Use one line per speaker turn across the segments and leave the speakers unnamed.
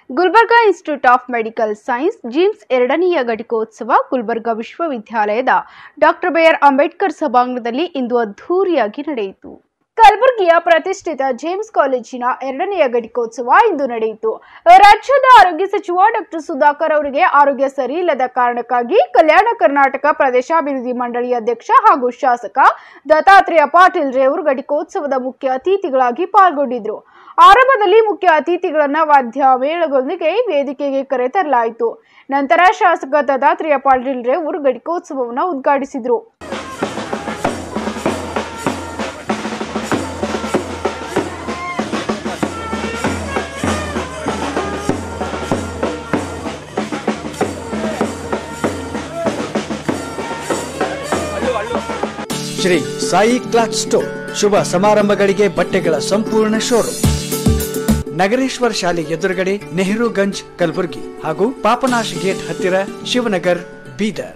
Gulbarga institute of medical science GIMS ಎರಡನೆಯ ಘಟಿಕೋತ್ಸವ ಗುಲ್ಬರ್ಗಾ ವಿಶ್ವವಿದ್ಯಾಲಯದ ಡಾಕ್ಟರ್ ಬಿಆರ್ ಅಂಬೇಡ್ಕರ್ ಸಭಾಂಗಣದಲ್ಲಿ ಇಂದು ಅದ್ಧೂರಿಯಾಗಿ ನಡೆಯಿತು ಕಲಬುರಗಿಯ ಪ್ರತಿಷ್ಠಿತ ಜೇಮ್ಸ್ ಕಾಲೇಜಿನ ಎರಡನೆಯ ಘಟಿಕೋತ್ಸವ ಇಂದು ನಡೆಯಿತು ರಾಜ್ಯದ ಆರೋಗ್ಯ ಸಚಿವ ಡಾಕ್ಟರ್ ಸುಧಾಕರ್ ಅವರಿಗೆ ಆರೋಗ್ಯ ಸರಿ ಇಲ್ಲದ ಕಾರಣಕ್ಕಾಗಿ ಕಲ್ಯಾಣ ಕರ್ನಾಟಕ ಪ್ರದೇಶಾಭಿವೃದ್ಧಿ ಮಂಡಳಿ ಅಧ್ಯಕ್ಷ ಹಾಗೂ ಶಾಸಕ ದತ್ತಾತ್ರೇಯ ಪಾಟೀಲ್ ರೇವರು ಘಟಿಕೋತ್ಸವದ ಮುಖ್ಯ ಅತಿಥಿಗಳಾಗಿ ಪಾಲ್ಗೊಂಡಿದ್ರು ಆರಂಭದಲ್ಲಿ ಮುಖ್ಯ ಅತಿಥಿಗಳನ್ನ ವಾದ್ಯ ಮೇಳಗಳೊಂದಿಗೆ ವೇದಿಕೆಗೆ ಕರೆತರಲಾಯಿತು ನಂತರ ಶಾಸಕ ದತ್ತಾತ್ರೇಯ ಪಾಟೀಲ್ ರೇವರು ಘಟಿಕೋತ್ಸವವನ್ನು ಉದ್ಘಾಟಿಸಿದ್ರು
ಶ್ರೀ ಸಾಯಿ ಕ್ಲಾತ್ ಸ್ಟೋರ್ ಶುಭ ಸಮಾರಂಭಗಳಿಗೆ ಬಟ್ಟೆಗಳ ಸಂಪೂರ್ಣ ಶೋರೂಮ್ ನಗರೇಶ್ವರ ಶಾಲೆ ಎದುರುಗಡೆ ನೆಹರುಗಂಜ್ ಕಲಬುರಗಿ ಹಾಗೂ ಪಾಪನಾಶ್ ಗೇಟ್ ಹತ್ತಿರ ಶಿವನಗರ್ ಬೀದರ್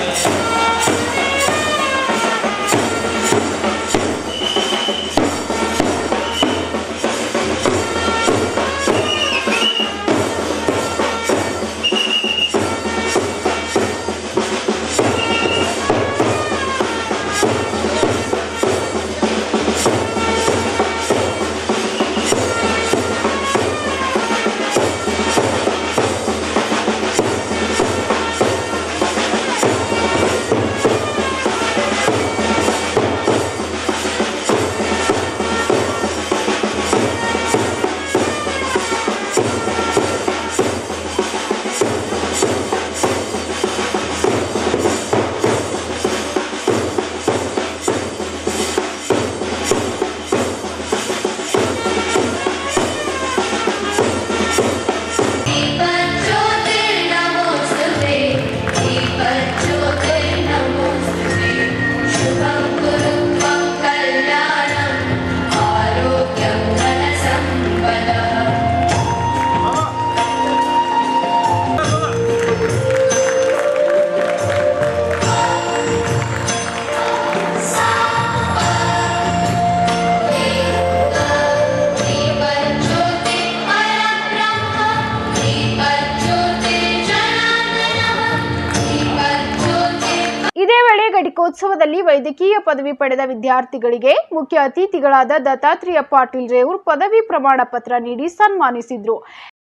दीपज्योतिर्नमोऽस्तुते दीपज्योतिर्नमोऽस्तुते शुभं कुरु त्वं कल्याणम् आरोग्यं धनसम्पदः दीपज्योतिर्परब्रह्म दीपज्योतिर्जनार्दनः दीपज्योतिर्
ಇದೇ ವೇಳೆ ಘಟಿಕೋತ್ಸವದಲ್ಲಿ ವೈದ್ಯಕೀಯ ಪದವಿ ಪಡೆದ ವಿದ್ಯಾರ್ಥಿಗಳಿಗೆ ಮುಖ್ಯ ಅತಿಥಿಗಳಾದ ದತ್ತಾತ್ರೇಯ ಪಾಟೀಲ್ ರೇವರು ಪದವಿ ಪ್ರಮಾಣ ಪತ್ರ ನೀಡಿ ಸನ್ಮಾನಿಸಿದ್ರು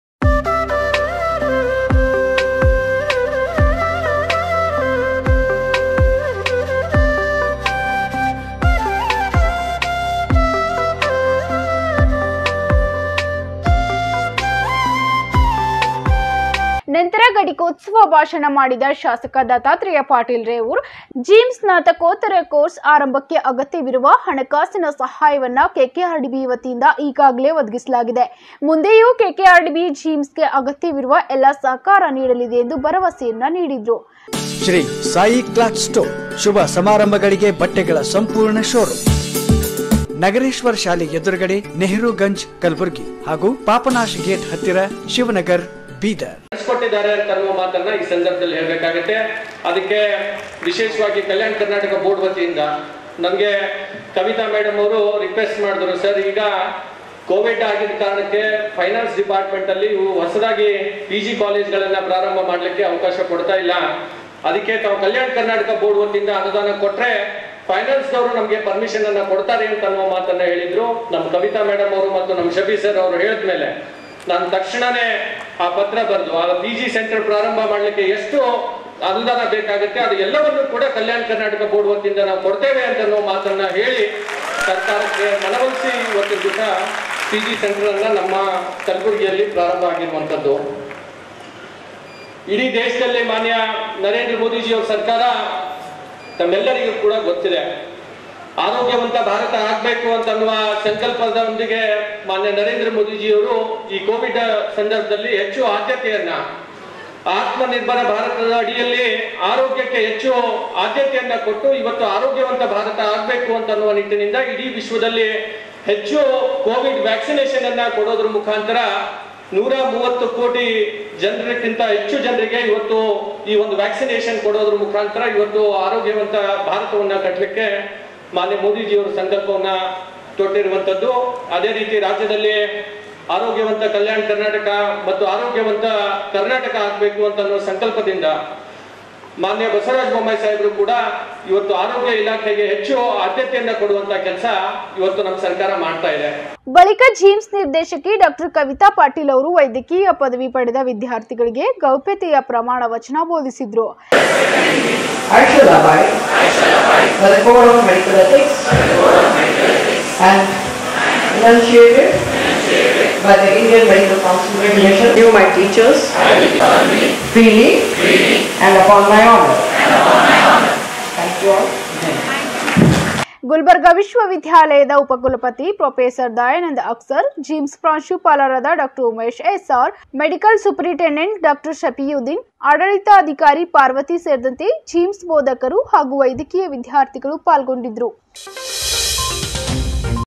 ನಂತರ ಘಟಿಕೋತ್ಸವ ಭಾಷಣ ಮಾಡಿದ ಶಾಸಕ ದತ್ತಾತ್ರೇಯ ಪಾಟೀಲ್ ರೇವೂರ್ ಜಿಮ್ ಸ್ನಾತಕೋತ್ತರ ಕೋರ್ಸ್ ಆರಂಭಕ್ಕೆ ಅಗತ್ಯವಿರುವ ಹಣಕಾಸಿನ ಸಹಾಯವನ್ನ ಕೆಕೆಆರ್ಡಿಬಿ ವತಿಯಿಂದ ಈಗಾಗಲೇ ಒದಗಿಸಲಾಗಿದೆ ಮುಂದೆಯೂ ಕೆಕೆಆರ್ಡಿಬಿ ಜಿಮ್ಸ್ಗೆ ಅಗತ್ಯವಿರುವ ಎಲ್ಲ ಸಹಕಾರ ನೀಡಲಿದೆ ಎಂದು ಭರವಸೆಯನ್ನ ನೀಡಿದ್ರು
ಶ್ರೀ ಸಾಯಿ ಕ್ಲಾತ್ ಸ್ಟೋರ್ ಶುಭ ಸಮಾರಂಭಗಳಿಗೆ ಬಟ್ಟೆಗಳ ಸಂಪೂರ್ಣ ಶೋರೂಮ್ ನಗರೇಶ್ವರ ಶಾಲೆ ಎದುರುಗಡೆ ನೆಹರುಗಂಜ್ ಕಲಬುರಗಿ ಹಾಗೂ ಪಾಪನಾಶ್ ಗೇಟ್ ಹತ್ತಿರ ಶಿವನಗರ್ ಬೀದರ್
ನಡೆಸ್ಕೊಟ್ಟಿದ್ದಾರೆ ಅಂತ ಅನ್ನುವ ಮಾತನ್ನ ಈ ಸಂದರ್ಭದಲ್ಲಿ ಹೇಳಬೇಕಾಗತ್ತೆ ಅದಕ್ಕೆ ವಿಶೇಷವಾಗಿ ಕಲ್ಯಾಣ ಕರ್ನಾಟಕ ಬೋರ್ಡ್ ವತಿಯಿಂದ ನನಗೆ ಕವಿತಾ ಮೇಡಮ್ ಅವರು ರಿಕ್ವೆಸ್ಟ್ ಮಾಡಿದ್ರು ಸರ್ ಈಗ ಕೋವಿಡ್ ಆಗಿದ್ದ ಕಾರಣಕ್ಕೆ ಫೈನಾನ್ಸ್ ಡಿಪಾರ್ಟ್ಮೆಂಟ್ ಅಲ್ಲಿ ಇವು ಹೊಸದಾಗಿ ಪಿ ಜಿ ಕಾಲೇಜ್ಗಳನ್ನ ಪ್ರಾರಂಭ ಮಾಡಲಿಕ್ಕೆ ಅವಕಾಶ ಕೊಡ್ತಾ ಇಲ್ಲ ಅದಕ್ಕೆ ತಾವು ಕಲ್ಯಾಣ ಕರ್ನಾಟಕ ಬೋರ್ಡ್ ವತಿಯಿಂದ ಅನುದಾನ ಕೊಟ್ರೆ ಫೈನಾನ್ಸ್ ದವರು ನಮಗೆ ಪರ್ಮಿಷನ್ ಅನ್ನ ಕೊಡ್ತಾರೆ ಅಂತ ಅನ್ನುವ ಮಾತನ್ನ ಹೇಳಿದ್ರು ನಮ್ಮ ಕವಿತಾ ಮೇಡಮ್ ಅವರು ಮತ್ತು ನಮ್ಮ ಶಬಿ ಸರ್ ಅವರು ಹೇಳಿದ್ಮೇಲೆ ನಾನು ತಕ್ಷಣನೇ ಆ ಪತ್ರ ಬರೆದು ಆ ಪಿ ಜಿ ಸೆಂಟರ್ ಪ್ರಾರಂಭ ಮಾಡಲಿಕ್ಕೆ ಎಷ್ಟು ಅನುದಾನ ಬೇಕಾಗುತ್ತೆ ಅದು ಎಲ್ಲವನ್ನು ಕೂಡ ಕಲ್ಯಾಣ ಕರ್ನಾಟಕ ಬೋರ್ಡ್ ವತಿಯಿಂದ ನಾವು ಕೊಡ್ತೇವೆ ಅಂತ ಅನ್ನೋ ಮಾತನ್ನ ಹೇಳಿ ಸರ್ಕಾರಕ್ಕೆ ಮನವೊಲಿಸಿ ಇವತ್ತು ದಿವಸ ಪಿ ಜಿ ಸೆಂಟರ್ ಅನ್ನ ನಮ್ಮ ಕಲಬುರಗಿಯಲ್ಲಿ ಪ್ರಾರಂಭ ಆಗಿರುವಂತದ್ದು ಇಡೀ ದೇಶದಲ್ಲಿ ಮಾನ್ಯ ನರೇಂದ್ರ ಮೋದಿಜಿಯವರ ಸರ್ಕಾರ ತಮ್ಮೆಲ್ಲರಿಗೂ ಕೂಡ ಗೊತ್ತಿದೆ ಆರೋಗ್ಯವಂತ ಭಾರತ ಆಗ್ಬೇಕು ಅಂತ ಅನ್ನುವ ಸಂಕಲ್ಪದೊಂದಿಗೆ ಮಾನ್ಯ ನರೇಂದ್ರ ಮೋದಿಜಿಯವರು ಈ ಕೋವಿಡ್ ಸಂದರ್ಭದಲ್ಲಿ ಹೆಚ್ಚು ಆದ್ಯತೆಯನ್ನ ಆತ್ಮನಿರ್ಭರ ಭಾರತದ ಅಡಿಯಲ್ಲಿ ಆರೋಗ್ಯಕ್ಕೆ ಹೆಚ್ಚು ಆದ್ಯತೆಯನ್ನ ಕೊಟ್ಟು ಇವತ್ತು ಆರೋಗ್ಯವಂತ ಭಾರತ ಆಗ್ಬೇಕು ಅಂತ ಅನ್ನುವ ನಿಟ್ಟಿನಿಂದ ಇಡೀ ವಿಶ್ವದಲ್ಲಿ ಹೆಚ್ಚು ಕೋವಿಡ್ ವ್ಯಾಕ್ಸಿನೇಷನ್ ಅನ್ನ ಕೊಡೋದ್ರ ಮುಖಾಂತರ ನೂರ ಮೂವತ್ತು ಕೋಟಿ ಜನರಿಗಿಂತ ಹೆಚ್ಚು ಜನರಿಗೆ ಇವತ್ತು ಈ ಒಂದು ವ್ಯಾಕ್ಸಿನೇಷನ್ ಕೊಡೋದ್ರ ಮುಖಾಂತರ ಇವತ್ತು ಆರೋಗ್ಯವಂತ ಭಾರತವನ್ನ ಕಟ್ಟಲಿಕ್ಕೆ ಮಾನ್ಯ ಮೋದಿಜಿಯವರ ಸಂಕಲ್ಪವನ್ನ ತೊಟ್ಟಿರುವಂತದ್ದು ಅದೇ ರೀತಿ ರಾಜ್ಯದಲ್ಲಿ ಆರೋಗ್ಯವಂತ ಕಲ್ಯಾಣ ಕರ್ನಾಟಕ ಮತ್ತು ಆರೋಗ್ಯವಂತ ಕರ್ನಾಟಕ ಆಗಬೇಕು ಅಂತ ಅನ್ನೋ ಸಂಕಲ್ಪದಿಂದ ಮಾನ್ಯ ಬಸವರಾಜ ಬೊಮ್ಮಾಯಿ ಸಾಹೇಬರು ಕೂಡ ಇವತ್ತು ಆರೋಗ್ಯ ಇಲಾಖೆಗೆ ಹೆಚ್ಚು ಆದ್ಯತೆಯನ್ನ ಕೊಡುವಂತ ಕೆಲಸ ಇವತ್ತು ನಮ್ಮ ಸರ್ಕಾರ ಮಾಡ್ತಾ ಇದೆ
ಬಳಿಕ ಜಿಮ್ಸ್ ನಿರ್ದೇಶಕಿ ಡಾಕ್ಟರ್ ಕವಿತಾ ಪಾಟೀಲ್ ಅವರು ವೈದ್ಯಕೀಯ ಪದವಿ ಪಡೆದ ವಿದ್ಯಾರ್ಥಿಗಳಿಗೆ ಗೌಪ್ಯತೆಯ ಪ್ರಮಾಣ ವಚನ ಬೋಧಿಸಿದ್ರು
I shall abide by the code of medical ethics and enunciated by the Indian Medical Council regulation to my teachers freely and upon my honor. Thank you all.
Gulbarga ವಿಶ್ವವಿದ್ಯಾಲಯದ ಉಪಕುಲಪತಿ ಪ್ರೊಫೆಸರ್ ದಯಾನಂದ್ ಅಕ್ಸರ್ ಜಿಮ್ಸ್ ಪ್ರಾಂಶುಪಾಲರಾದ doctor Umesh SR medical superintendent doctor Shafiuddin ಆಡಳಿತಾಧಿಕಾರಿ ಪಾರ್ವತಿ ಸೇರಿದಂತೆ ಜಿಮ್ಸ್ ಬೋಧಕರು ಹಾಗೂ ವೈದ್ಯಕೀಯ ವಿದ್ಯಾರ್ಥಿಗಳು ಪಾಲ್ಗೊಂಡಿದ್ರು